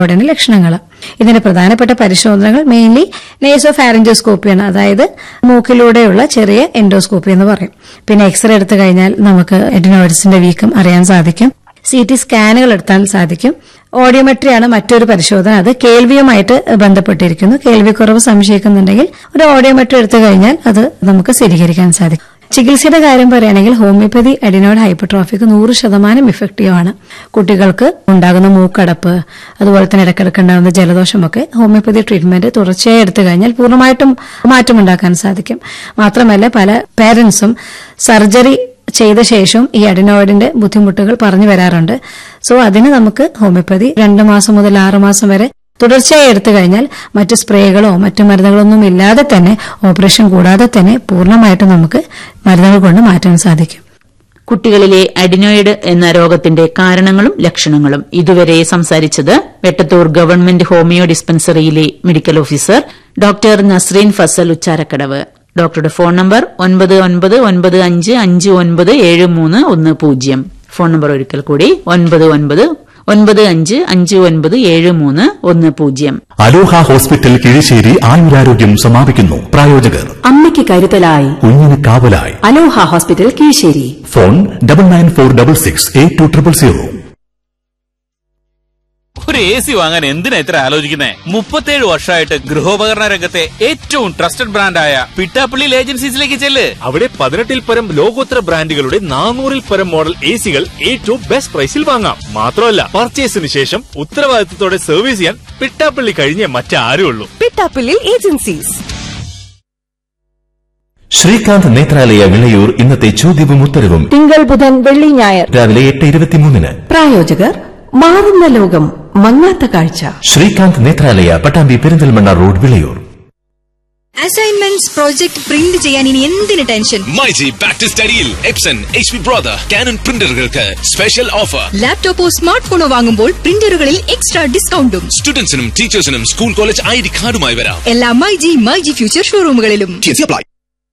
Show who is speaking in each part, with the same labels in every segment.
Speaker 1: ഉടനെ ലക്ഷണങ്ങൾ ഇതിന്റെ പ്രധാനപ്പെട്ട പരിശോധനകൾ മെയിൻലി നേസോ ഫാരഞ്ചോസ്കോപ്പിയാണ് അതായത് മൂക്കിലൂടെയുള്ള ചെറിയ എൻഡോസ്കോപ്പി എന്ന് പറയും പിന്നെ എക്സ്റേ എടുത്തു കഴിഞ്ഞാൽ നമുക്ക് എഡിനോയിഡ്സിന്റെ വീക്കം അറിയാൻ സാധിക്കും സി ടി സ്കാനുകൾ എടുത്താൽ സാധിക്കും ഓഡിയോമെട്രിയാണ് മറ്റൊരു പരിശോധന അത് കേൾവിയുമായിട്ട് ബന്ധപ്പെട്ടിരിക്കുന്നു കേൾവിക്കുറവ് സംശയിക്കുന്നുണ്ടെങ്കിൽ ഒരു ഓഡിയോമെട്രി എടുത്തു കഴിഞ്ഞാൽ അത് നമുക്ക് സ്ഥിരീകരിക്കാൻ സാധിക്കും ചികിത്സയുടെ കാര്യം പറയുകയാണെങ്കിൽ ഹോമിയോപ്പതി അഡിനോയിഡ് ഹൈപ്പർട്രോഫിക്ക് നൂറ് ശതമാനം ഇഫക്റ്റീവ് ആണ് കുട്ടികൾക്ക് ഉണ്ടാകുന്ന മൂക്കടപ്പ് അതുപോലെ തന്നെ ഇടയ്ക്കിടയ്ക്ക് ഉണ്ടാകുന്ന ജലദോഷമൊക്കെ ഹോമിയോപ്പതി ട്രീറ്റ്മെന്റ് തുടർച്ചയായി എടുത്തു കഴിഞ്ഞാൽ പൂർണ്ണമായിട്ടും മാറ്റമുണ്ടാക്കാൻ സാധിക്കും മാത്രമല്ല പല പേരൻസും സർജറി ചെയ്ത ശേഷം ഈ അഡിനോയിഡിന്റെ ബുദ്ധിമുട്ടുകൾ പറഞ്ഞു വരാറുണ്ട് സോ അതിന് നമുക്ക് ഹോമിയോപ്പതി രണ്ട് മാസം മുതൽ ആറ് മാസം വരെ തുടർച്ചയായി എടുത്തു കഴിഞ്ഞാൽ മറ്റു സ്പ്രേകളോ മറ്റു മരുന്നുകളൊന്നും ഇല്ലാതെ തന്നെ ഓപ്പറേഷൻ കൂടാതെ തന്നെ പൂർണ്ണമായിട്ടും നമുക്ക് മരുന്നുകൾ കൊണ്ട് മാറ്റാൻ സാധിക്കും
Speaker 2: കുട്ടികളിലെ അഡിനോയിഡ് എന്ന രോഗത്തിന്റെ കാരണങ്ങളും ലക്ഷണങ്ങളും ഇതുവരെ സംസാരിച്ചത് Vettathur government homeo dispensary medical officer doctor Nasreen Fazal Ucharakkadavu ഡോക്ടറുടെ ഫോൺ നമ്പർ ഒൻപത് ഒൻപത് ഒൻപത് അഞ്ച് അഞ്ച് ഒൻപത് ഏഴ് മൂന്ന് ഒന്ന് പൂജ്യം ഫോൺ നമ്പർ ഒരിക്കൽ കൂടി ഒൻപത് ഒൻപത് ഒൻപത് അഞ്ച് അഞ്ച് ഒൻപത് ഏഴ് മൂന്ന് ഒന്ന് പൂജ്യം
Speaker 3: അലോഹ ഹോസ്പിറ്റൽ കിഴിശ്ശേരി ആയുരാരോഗ്യം സമാപിക്കുന്നു പ്രായോജകർ
Speaker 4: അമ്മയ്ക്ക് കരുതലായി
Speaker 3: കുഞ്ഞിന് കാവലായി
Speaker 4: Aloha hospital Kizhisseri
Speaker 3: phone double nine four double six eight two triple zero
Speaker 5: ഒരു എ സി വാങ്ങാൻ എന്തിനാ ഇത്ര ആലോചിക്കുന്നേ മുപ്പത്തേഴ് വർഷമായിട്ട് ഗൃഹോപകരണ രംഗത്തെ ഏറ്റവും ട്രസ്റ്റഡ് ബ്രാൻഡായ പിട്ടാപ്പള്ളി ഏജൻസീസിലേക്ക് ചെല്ല്
Speaker 6: അവിടെ പതിനെട്ടിൽ പരം ലോകോത്തര ബ്രാൻഡുകളുടെ നാനൂറിൽ പരം മോഡൽ എ സികൾ ഏറ്റവും ബെസ്റ്റ് പ്രൈസിൽ വാങ്ങാം മാത്രമല്ല പർച്ചേസിന് ശേഷം ഉത്തരവാദിത്തത്തോടെ സർവീസ് ചെയ്യാൻ പിട്ടാപ്പള്ളി കഴിഞ്ഞേ മറ്റാരും ഉള്ളൂ
Speaker 4: പിട്ടാപ്പിള്ളിൽ ഏജൻസീസ്
Speaker 3: ശ്രീകാന്ത് നേത്രാലയ വിളയൂർ ഇന്നത്തെ ചോദ്യവും ഉത്തരവും
Speaker 4: തിങ്കൾ ബുധൻ വെള്ളി ഞായർ
Speaker 3: രാവിലെ എട്ട് ഇരുപത്തിമൂന്നിന്
Speaker 4: പ്രായോജകർ മാറുന്ന ലോകം മങ്ങാത്ത കാഴ്ച
Speaker 3: Sreekanth Nethralaya Pattambi Perinthalmanna road Vilayur
Speaker 7: assignments project print ചെയ്യാൻ ഇനി എന്തിന് ടെൻഷൻ
Speaker 8: മൈജി ബാക്ക് ടു സ്റ്റഡിയിൽ Epson H P brother Canon പ്രിന്ററുകൾക്ക് സ്പെഷ്യൽ ഓഫർ
Speaker 7: ലാപ്ടോപ്പോ സ്മാർട്ട് ഫോണോ വാങ്ങുമ്പോൾ പ്രിന്ററുകളിൽ എക്സ്ട്രാ ഡിസ്കൗണ്ടും
Speaker 8: സ്റ്റുഡൻസിനും ടീച്ചേഴ്സിനും സ്കൂൾ കോളേജ് ഐ ഡി കാർഡുമായി വരാം
Speaker 7: എല്ലാ മൈജി മൈജി ഫ്യൂച്ചർ ഷോറൂമുകളിലും
Speaker 8: അപ്ലൈ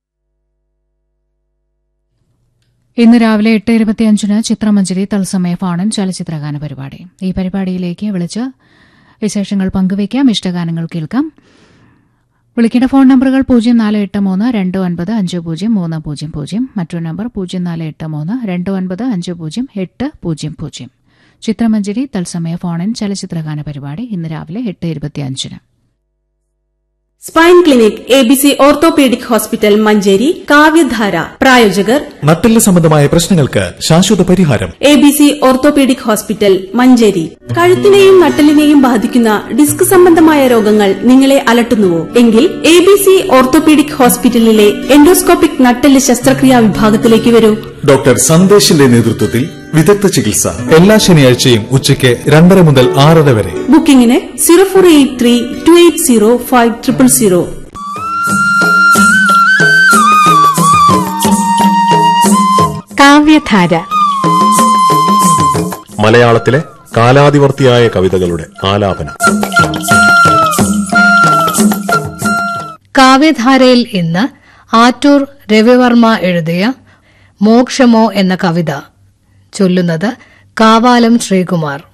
Speaker 9: ഇന്ന് രാവിലെ എട്ട് ഇരുപത്തിയഞ്ചിന് ചിത്രമഞ്ജരി തത്സമയ ഫോണൻ ചലച്ചിത്രഗാന പരിപാടി ഈ പരിപാടിയിലേക്ക് വിളിച്ച് വിശേഷങ്ങൾ പങ്കുവയ്ക്കാം ഇഷ്ടഗാനങ്ങൾ കേൾക്കാം വിളിക്കേണ്ട ഫോൺ നമ്പറുകൾ പൂജ്യം നാല് എട്ട് മൂന്ന് രണ്ട് ഒൻപത് അഞ്ച് പൂജ്യം മൂന്ന് പൂജ്യം പൂജ്യം മറ്റൊരു നമ്പർ പൂജ്യം നാല് എട്ട് മൂന്ന് രണ്ട് ഒൻപത് അഞ്ച് പൂജ്യം എട്ട് പൂജ്യം പൂജ്യം ചിത്രമഞ്ജരി തത്സമയ ഫോണൻ ചലച്ചിത്രഗാന പരിപാടി ഇന്ന് രാവിലെ എട്ട് ഇരുപത്തിയഞ്ചിന്
Speaker 10: spine clinic A B C orthopaedic hospital Manjeri Kavyadhara പ്രായോജകർ
Speaker 3: നട്ടെല്ല് സംബന്ധമായ പ്രശ്നങ്ങൾക്ക് ശാശ്വത പരിഹാരം
Speaker 10: A B C orthopaedic hospital Manjeri കഴുത്തിനെയും നട്ടലിനെയും ബാധിക്കുന്ന ഡിസ്ക് സംബന്ധമായ രോഗങ്ങൾ നിങ്ങളെ അലട്ടുന്നുവോ എങ്കിൽ എ ബി സി ഓർത്തോപീഡിക് ഹോസ്പിറ്റലിലെ എൻഡോസ്കോപ്പിക് നട്ടെല്ല് ശസ്ത്രക്രിയാ വിഭാഗത്തിലേക്ക് വരൂ
Speaker 3: ഡോക്ടർ സന്ദേശിന്റെ നേതൃത്വത്തിൽ വിദഗ്ധ ചികിത്സ എല്ലാ ശനിയാഴ്ചയും ഉച്ചയ്ക്ക് രണ്ടര മുതൽ ആറര വരെ
Speaker 10: ബുക്കിംഗിന് zero four eight three two eight zero five triple zero
Speaker 4: Kavyadhara
Speaker 6: മലയാളത്തിലെ കാലാതിവർത്തിയായ കവിതകളുടെ ആലാപനം
Speaker 11: കാവ്യധാരയിൽ ഇന്ന് ആറ്റൂർ രവിവർമ്മ എഴുതിയ മോക്ഷമോ എന്ന കവിത ചൊല്ലുന്നത് കാവാലം ശ്രീകുമാർ